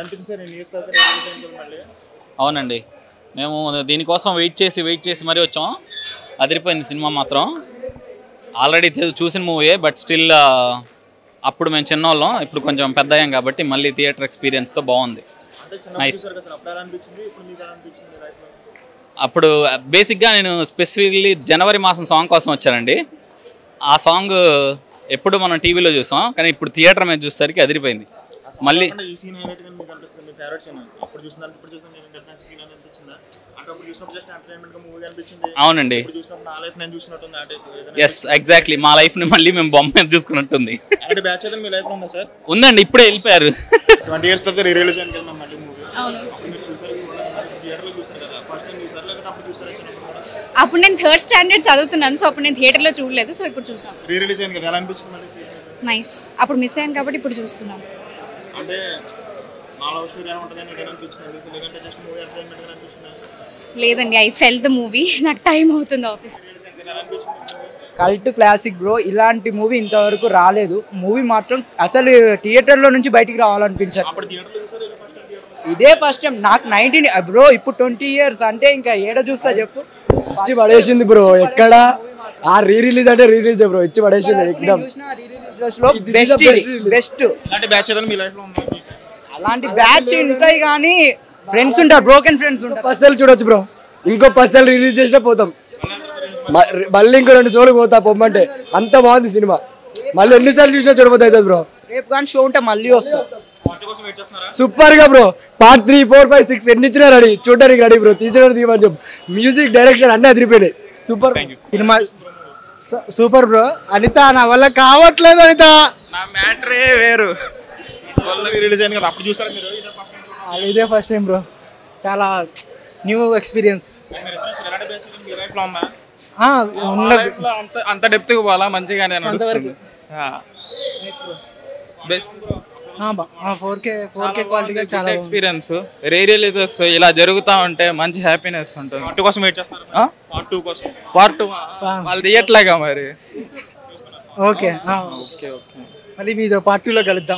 అనిపించింది సార్ నేను న్యూస్ తర్వాత రిలీజ్ అయింది కదా మళ్ళీ అవునండి మేము దీనికోసం వెయిట్ చేసి వెయిట్ చేసి మరీ వచ్చాం అదిరిపోయింది సినిమా మాత్రం ఆల్రెడీ చూసిన మూవీ బట్ స్టిల్ అప్పుడు మేము చిన్నోళ్ళం ఇప్పుడు కొంచెం పెద్ద అయ్యాం కాబట్టి మళ్ళీ థియేటర్ ఎక్స్పీరియన్స్తో బాగుంది అంటే చిన్నప్పుడు Nice. చూసారు కదా సార్ అప్పుడు ఎలా అనిపించింది ఇప్పుడు మీకు ఎలా అనిపించింది లైఫ్ లో అప్పుడు బేసిక్గా నేను స్పెసిఫిక్లీ జనవరి మాసం సాంగ్ కోసం వచ్చానండి ఆ సాంగ్ ఎప్పుడు మనం టీవీలో చూసాం కానీ ఇప్పుడు థియేటర్ మీద చూసేసరికి అదిరిపోయింది మళ్ళీ అంటే ఈ సీన్ హైలైట్ గా మీకు అనిపిస్తుంది మీ ఫేవరెట్ సీన్ అప్పుడు చూసిన దానికి ఇప్పుడు చూసిన మీకు డిఫరెన్స్ ఫీల్ అని అనిపించిందా అంటే అప్పుడు చూసినప్పుడు జస్ట్ ఎంటర్టైన్మెంట్ గా మూవీ అనిపించింది అవునండి ఇప్పుడు చూసినప్పుడు నా లైఫ్ నేను చూసినట్టుంది అంటే ఎస్ ఎగ్జాక్ట్లీ మా లైఫ్ని మళ్ళీ మేము బొమ్మ మీద చూసుకున్నట్టుంది అలాంటి బ్యాచ్ అయితే మీ లైఫ్ లో ఉందా సార్ ఉందండి ఇప్పుడే వెళ్ళిపోయారు ట్వంటీ ఇయర్స్ తర్వాత రీ రిలీజ్ అయింది కదా మళ్ళీ మూవీ అవును అప్పుడు మీరు చూసారు చూడలేదు థియేటర్ లో చూసారు కదా ఫస్ట్ టైం చూసారు లేకపోతే అప్పుడు చూసారు చిన్నప్పుడు కూడా అప్పుడు నేను థర్డ్ స్టాండర్డ్ చదువుతున్నాను సో అప్పుడు నేను థియేటర్లో చూడలేదు సో ఇప్పుడు చూసాను రీ రిలీజ్ అయింది కదా ఎలా అనిపించింది మళ్ళీ theatre లో? నైస్ అప్పుడు మిస్ అయ్యాను కాబట్టి ఇప్పుడు చూస్తున్నాను అంటే నా లవ్ స్టోరీ ఎలా ఉంటుందని నీకు అనిపించింది మీకు లేదంటే జస్ట్ మూవీ ఎంటర్టైన్మెంట్ గా అనిపించింది లేదండి ఐ ఫెల్ ద మూవీ నాకు టైం అవుతుంది ఆఫీస్ రిలీజ్ అయింది కదా ఎలా అనిపించింది మూవీ కల్ట్ క్లాసిక్ బ్రో ఇలాంటి మూవీ ఇంతవరకు రాలేదు మూవీ మాత్రం అసలు థియేటర్లో నుంచి బయటికి రావాలనిపించారు అప్పుడు థియేటర్ లో చూసారు ఇది ఫస్ట్ టైం థియేటర్ ఇదే ఫస్ట్ టైం నాకు నైన్టీన్ బ్రో ఇప్పుడు ట్వంటీ ఇయర్స్ అంటే ఇంకా ఏడ చూస్తా చెప్పు ఇచ్చి పడేసింది బ్రో ఎక్కడ ఆ రీ రిలీజ్ అంటే రీ రిలీజ్ బ్రో ఇచ్చి పడేసింది ఎక్దమ్ బెస్ట్ బెస్ట్ ఇలాంటి బ్యాచ్ ఏదైనా మీ లైఫ్ లో ఉందా మీకు? అలాంటి బ్యాచ్ ఉంటాయి కానీ ఫ్రెండ్స్ ఉంటారు బ్రోకెన్ ఫ్రెండ్స్ ఉంటారు పස්සలు చూడొచ్చు బ్రో ఇంకో పස්සలు రిలీజ్ చేసినా పోతాం మ- మళ్ళీ ఇంకో రెండు షోలు పోతా పొమ్మంటే అంత బాగుంది సినిమా మళ్ళీ ఎన్నిసార్లు చూసినా చూడబోతుంది అవుతుంది బ్రో రేపు కానీ షో ఉంటే మళ్ళీ వస్తా పార్టీ కోసం వెయిట్ చేస్తున్నారా సూపర్ గా bro part three four five six ఎన్ని ఇచ్చినా రెడీ చూడడానికి రెడీ బ్రో తీసేయడం తీయమని చెప్పు మ్యూజిక్ డైరెక్షన్ అన్నీ అదిరిపోయినాయి సూపర్ సినిమా స- సూపర్ బ్రో అనిత నా వల్ల కావట్లేదు అనిత నా మ్యాటరే వేరు రిలీజ్ అయింది కదా అప్పుడు చూసారా మీరు ఇదే ఫస్ట్ టైం చూడండి అది ఇదే ఫస్ట్ టైం బ్రో చాలా న్యూ ఎక్స్పీరియన్స్ మీరు ఎప్పుడు చూసారు? ఎలాంటి బ్యాచ్ ఏదైనా మీ లైఫ్ లో ఉందా ఉన్న అంత అంత డెప్త్ పోవాలా మంచిగానే అంతవరకు best four K four K క్వాలిటీగా చాలా బాగుంది. ఎక్స్పీరియన్స్ రే రిలీజెస్ ఇలా జరుగుతా ఉంటే మంచి హ్యాపీనెస్ ఉంటుంది పార్ట్ టూ కోసం వెయిట్ చేస్తున్నారు పార్ట్ టూ కోసం పార్ట్ వాళ్ళు తీయట్లేగా మరి ఓకే ఆ, ఓకే ఓకే మళ్ళీ మీతో పార్ట్ టూలో కలుద్దాం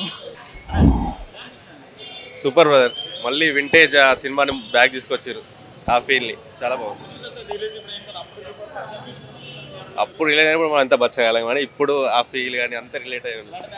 సూపర్ బ్రదర్ మళ్ళీ వింటేజ్ ఆ సినిమాని బ్యాక్ తీసుకొచ్చారు ఆ ఫీల్ని చాలా బాగుంది అప్పుడు రిలేట్ అయినప్పుడు మనం అంత బచ్చగలం కానీ ఇప్పుడు ఆ ఫీల్ కానీ అంత రిలేట్ అయ్యి ఉంది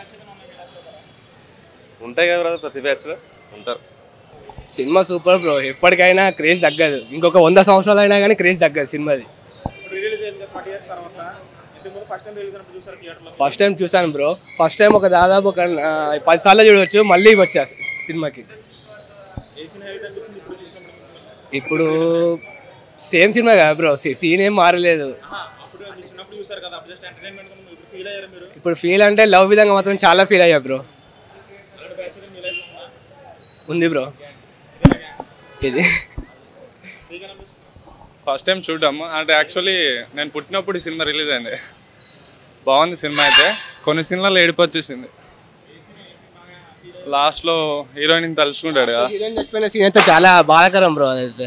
ఉంటాయి కదా బ్రదర్ ప్రతి బ్యాచ్లో ఉంటారు సినిమా సూపర్ బ్రో ఎప్పటికైనా క్రేజ్ తగ్గదు ఇంకొక వంద సంవత్సరాలు అయినా కానీ క్రేజ్ తగ్గదు సినిమాది ఇప్పుడు రిలీజ్ అయింది కదా ఫార్టీ ఇయర్స్ తర్వాత ఇంతకు ముందు ఫస్ట్ టైం రిలీజ్ అయినప్పుడు చూసారు థియేటర్ లో ఫస్ట్ టైం చూసాను బ్రో ఫస్ట్ టైం ఒక దాదాపు ఒక ఆ, పది సార్లు చూడవచ్చు మళ్ళీ వచ్చా సినిమాకి ఏ సీన్ హైలైట్ అనిపించింది ఇప్పుడు చూసినప్పుడు ఇప్పుడు సేమ్ సినిమా కదా బ్రో సీన్ ఏం మారలేదు ఆహా, అప్పుడు మీరు చిన్నప్పుడు చూసారు కదా అప్పుడు జస్ట్ ఎంటర్టైన్మెంట్ ఇప్పుడు ఫీల్ అయ్యారు మీరు ఇప్పుడు ఫీల్ అంటే లవ్ విధంగా మాత్రం చాలా ఫీల్ అయ్యా బ్రో అలాంటి బ్యాచ్ ఏదైనా మీ లైఫ్ లో ఉందా ఉంది బ్రో ఇది మీకు అనిపిస్తుంది ఫస్ట్ టైం చూడడం అంటే యాక్చువల్లీ నేను పుట్టినప్పుడు ఈ సినిమా రిలీజ్ అయింది బాగుంది సినిమా అయితే కొన్ని సినిమాలు ఏడుపు వచ్చేసింది లాస్ట్లో హీరోయిన్ తలుచుకుంటాడు కదా హీరోయిన్ చచ్చిపోయిన సీన్ అయితే చాలా బాధాకరం బ్రో అదైతే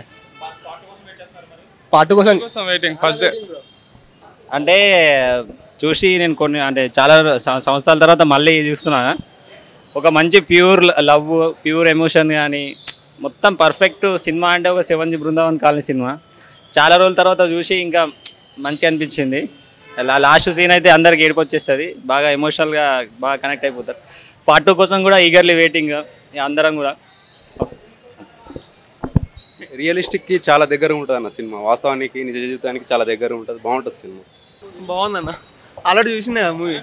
పాటు కోసం కోసం వెయిటింగ్ ఫస్ట్ డే అంటే చూసి నేను కొన్ని అంటే చాలా సం- సంవత్సరాల తర్వాత మళ్ళీ చూస్తున్నా ఒక మంచి ప్యూర్ లవ్ ప్యూర్ ఎమోషన్ కానీ మొత్తం పర్ఫెక్ట్ సినిమా అంటే ఒక seven G Brindavan colony cinema చాలా రోజుల తర్వాత చూసి ఇంకా మంచిగా అనిపించింది లా- లాస్ట్ సీన్ అయితే అందరికి ఏడుపు వచ్చేస్తుంది బాగా ఎమోషనల్గా బాగా కనెక్ట్ అయిపోతారు పార్ట్ టూ కోసం కూడా ఈగర్లీ వెయిటింగ్ అందరం కూడా రియలిస్టిక్కి చాలా దగ్గర ఉంటుంది అన్న సినిమా వాస్తవానికి నిజ జీవితానికి చాలా దగ్గర ఉంటుంది బాగుంటుంది సినిమా బాగుందన్న ఆల్రెడీ చూసిందే మూవీ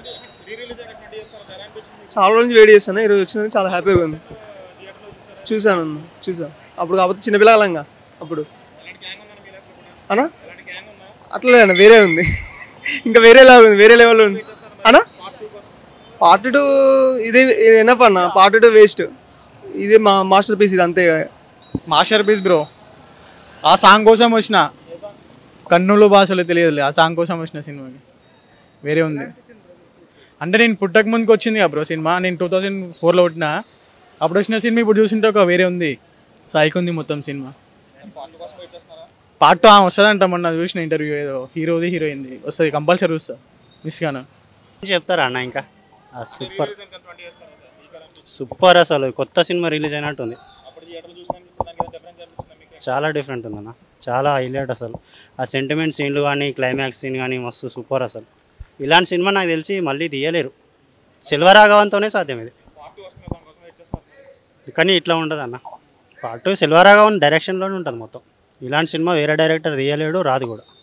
చాలా రోజు వెయిట్ చేశాను ఈరోజు వచ్చినందుకు చాలా హ్యాపీగా ఉంది చూసాను అన్న చూసా అప్పుడు కాకపోతే చిన్నపిల్లలంగా అప్పుడు అన్నా అట్లే అన్న వేరే ఉంది ఇంకా వేరే లెవెల్ ఉంది వేరే లెవెల్ ఉంది అన్నా పార్ట్ టూ ఇది ఇది ఎనఫ్ అన్న పార్ట్ టూ వేస్ట్ ఇది మా మాస్టర్ పీస్ ఇది అంతే మాస్టర్ పీస్ బ్రో ఆ సాంగ్ కోసం వచ్చిన కన్నులు భాషలు తెలియదులే ఆ సాంగ్ కోసం వచ్చిన సినిమాకి వేరే ఉంది అంటే నేను పుట్టక ముందుకు వచ్చింది కదా బ్రో సినిమా నేను టూ థౌజండ్ ఫోర్లో పుట్టిన అప్పుడు వచ్చిన సినిమా ఇప్పుడు చూసింటే ఒక వేరే ఉంది సాయికి ఉంది మొత్తం సినిమా పార్ట్ టూ వస్తుంది అంట మొన్న చూసిన ఇంటర్వ్యూ ఏదో హీరోది హీరోయింది వస్తుంది కంపల్సరీ చూస్తా మిస్ గాను చెప్తారా అన్న ఇంకా సూపర్ సూపర్ అసలు కొత్త సినిమా రిలీజ్ అయినట్టుంది అప్పుడు థియేటర్లో చూసినానికి ఇప్పుడు దానికి డిఫరెన్స్ అనిపించిందా మీకు చాలా డిఫరెంట్ ఉందన్న చాలా హైలైట్ అసలు ఆ సెంటిమెంట్ సీన్లు కానీ క్లైమాక్స్ సీన్ కానీ మస్తు సూపర్ అసలు ఇలాంటి సినిమా నాకు తెలిసి మళ్ళీ తీయలేరు సెల్వరాఘవంతోనే సాధ్యం ఇది పార్టీ వస్తుంది దానికోసం వెయిట్ చేస్తున్నారు కానీ ఇట్లా ఉండదు అన్న పార్ట్ సెల్వరాఘవన్ డైరెక్షన్లోనే ఉంటుంది మొత్తం ఇలాంటి సినిమా వేరే డైరెక్టర్ తీయలేడు రాదు కూడా